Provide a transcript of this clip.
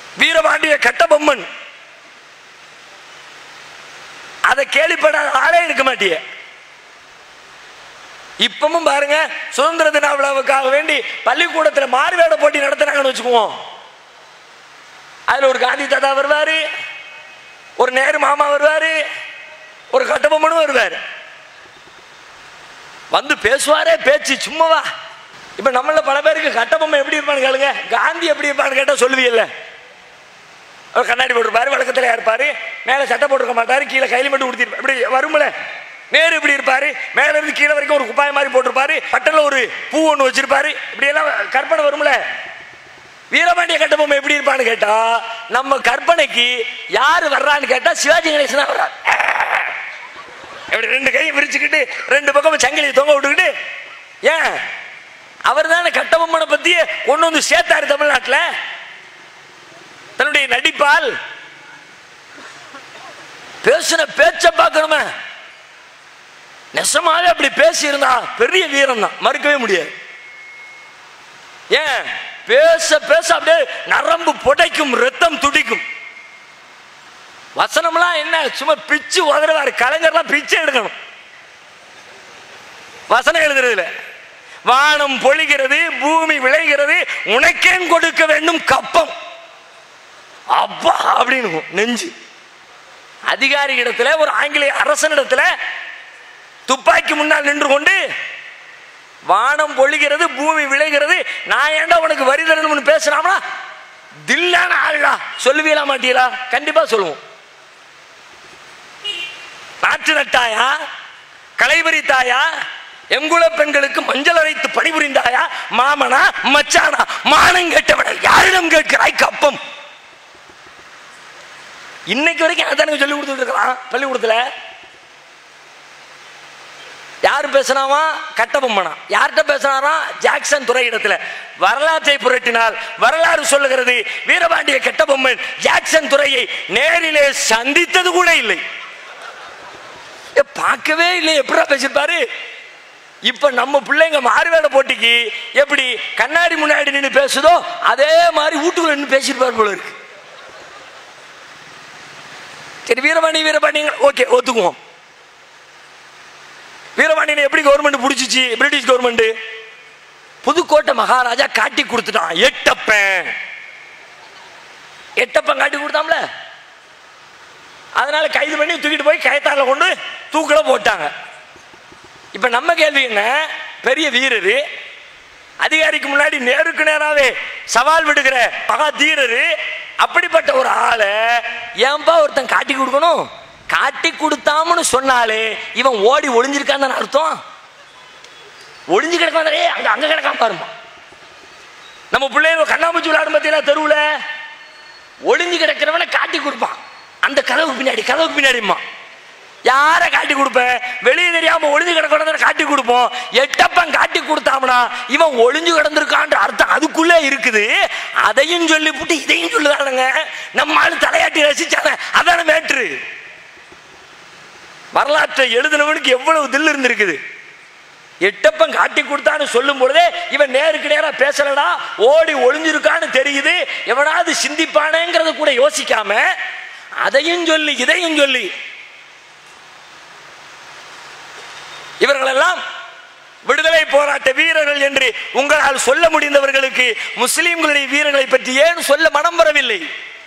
வீரபாண்டிய கட்டபொம்மன் அதை கேள்விப்படாத ஆளே இருக்க மாட்டிய இப்பவும் பாருங்க சுதந்திர தின விழாவுக்காக வேண்டி பள்ளிக்கூடத்தில் மாறுவேட போட்டி நடத்துனாங்கன்னு வச்சுக்குவோம் அதுல ஒரு காந்தி தாத்தா வருவாரு ஒரு நேரு மாமா வருவாரு ஒரு கட்டபொம்மனும் வருவாரு வந்து பேசுவாரே பேச்சு சும்மாவா இப்ப நம்மள பல பேருக்கு கட்டபொம்மை எப்படி இருப்பான்னு கேளுங்க காந்தி எப்படி இருப்பான்னு கேட்டா சொல்லுவீல்ல அவர் கண்ணாடி போட்டிருப்பாரு வழக்கத்தில் இருப்பாரு மேலே சட்டை போட்டிருக்க மாட்டாரு கீழே கையில் மட்டும் கொடுத்திருப்பாரு இப்படி வரும்ல நேரு இப்படி இருப்பாரு மேல இருந்து கீழே வரைக்கும் ஒரு குப்பாய மாதிரி போட்டிருப்பாரு பட்டன்ல ஒரு பூ ஒன்று வச்சிருப்பாரு இப்படி எல்லாம் கற்பனை வரும்ல வீரபாண்டிய கட்டபொம்மை எப்படி இருப்பான்னு கேட்டா நம்ம கற்பனைக்கு யாரு வர்றான்னு கேட்டா சிவாஜி கணேசன் தான் வர்றாரு இப்படி ரெண்டு கையும் விரிச்சுக்கிட்டு ரெண்டு பக்கமும் சங்கிலியை தொங்க விட்டுக்கிட்டு ஏன் அவர் தானே கட்டபொம்மனை பத்தியே கொண்டு வந்து சேர்த்தாரு தமிழ்நாட்டில் தன்னுடைய நடிப்பால் பேசின பேச்ச பார்க்கணுமே நெசமாவே அப்படி பேசி இருந்தா பெரிய வீரம் தான் மறுக்கவே முடியாது ஏன் பேச பேச அப்படியே நரம்பு புடைக்கும் ரத்தம் துடிக்கும் வசனம்லாம் என்ன சும்மா பிச்சு உதறுவாரு கலைஞர்லாம் பிச்சு எடுக்கணும் வசனம் எழுதுறதுல வானம் பொழிகிறது பூமி விளைகிறது உனக்கேன் கொடுக்க வேண்டும் கப்பம் அப்பா அப்படின்னு நெஞ்சு அதிகாரி இடத்துல ஒரு ஆங்கிலேய அரசனிடத்துல துப்பாக்கி முன்னால் நின்று கொண்டு வானம் பொழிகிறது பூமி விளைகிறது நான் ஏன்டா உனக்கு வரி தரணும்னு பேசுறாமனா தில்லான ஆள்டா சொல்லுவீங்களா மாட்டீங்களா கண்டிப்பா சொல்லுவோம் நாற்று நட்டாயா களைபறித்தாயா எங்குல பெண்களுக்கு மஞ்சள் அரைத்து பணிபுரிந்தாயா மாமனா மச்சானா மானம் கேட்டவன யாரிடம் கேட்கிறாய் கப்பம் இன்னைக்கு வரைக்கும் அதானுங்க சொல்லி கொடுத்துட்டு இருக்கலாம் பள்ளிக்கூடத்துல யார் பேசினாவா கட்டபொம்மனா யார்கிட்ட பேசினாரா ஜாக்சன் துறை இடத்துல வரலாற்றை புரட்டினால் வரலாறு சொல்லுகிறது வீரபாண்டிய கட்டபொம்மன் ஜாக்சன் துறையை நேரிலே சந்தித்தது கூட இல்லை ஏ, பார்க்கவே இல்லை எப்படா பேசியிருப்பாரு இப்ப நம்ம பிள்ளைங்க மாறுவேட போட்டிக்கு எப்படி கண்ணாடி முன்னாடி நின்று பேசுதோ அதே மாதிரி வீட்டுக்குள்ள நின்று பேசியிருப்பார் போல இருக்கு சரி வீரபாண்டி வீரபாண்டி ஓகே ஒத்துக்குவோம் வீரபாண்டியனை எப்படி கவர்மெண்ட் பிடிச்சிச்சு பிரிட்டிஷ் கவர்மெண்ட் புதுக்கோட்டை மகாராஜா காட்டி கொடுத்துட்டான் எட்டப்பன் எட்டப்பன் காட்டி கொடுத்தாம்ல அதனால கைது பண்ணி தூக்கிட்டு போய் கயத்தால கொண்டு தூக்கில போட்டாங்க இப்ப நம்ம கேள்வி என்ன பெரிய வீரரு அதிகாரிக்கு முன்னாடி நேருக்கு நேராவே சவால் விடுகிற மகா தீரரு அப்படிப்பட்ட ஒரு ஆளை ஏன்பா ஒருத்தன் காட்டி கொடுக்கணும் காட்டி கொடுத்தாமனு சொன்னாலே இவன் ஓடி ஒளிஞ்சிருக்கான்னு தானே அர்த்தம் ஒளிஞ்சு கிடக்கான் அங்க அங்க கிடக்காம பாருமா நம்ம பிள்ளைங்க கண்ணாமூச்சி விளையாடும் பார்த்தீங்களா தெருவுல ஒளிஞ்சு கிடக்கிறவனை காட்டி கொடுப்பான் அந்த கதவு பின்னாடி கதவு பின்னாடிமா யாரை காட்டி கொடுப்பேன் வெளியே தெரியாம ஒளிஞ்சு கிடக்கிறத காட்டி கொடுப்போம் எட்டப்பன் காட்டி கொடுத்தாம்னா இவன் ஒளிஞ்சு கிடந்திருக்கான்ற அர்த்தம் அதுக்குள்ளே இருக்குது அதையும் சொல்லிவிட்டு இதையும் சொல்லுதானுங்க நம்ம ஆளு தலையாட்டி ரசிச்சாங்க அதான மேட்ரு வரலாற்றை எழுதினவனுக்கு எவ்வளவு தில் இருந்திருக்குது எட்டப்பன் காட்டி கொடுத்தான்னு சொல்லும் பொழுதே இவன் நேருக்கு நேரா பேசலடா ஓடி ஒளிஞ்சிருக்கான்னு தெரியுது எவனாவது சிந்திப்பானேங்கிறத கூட யோசிக்காம அதையும் சொல்லி இதையும் சொல்லி இவர்களெல்லாம் விடுதலை போராட்ட வீரர்கள் என்று உங்களால் சொல்ல முடிந்தவர்களுக்கு முஸ்லிம்களுடைய வீரர்களை பற்றி ஏன் சொல்ல மனம் வரவில்லை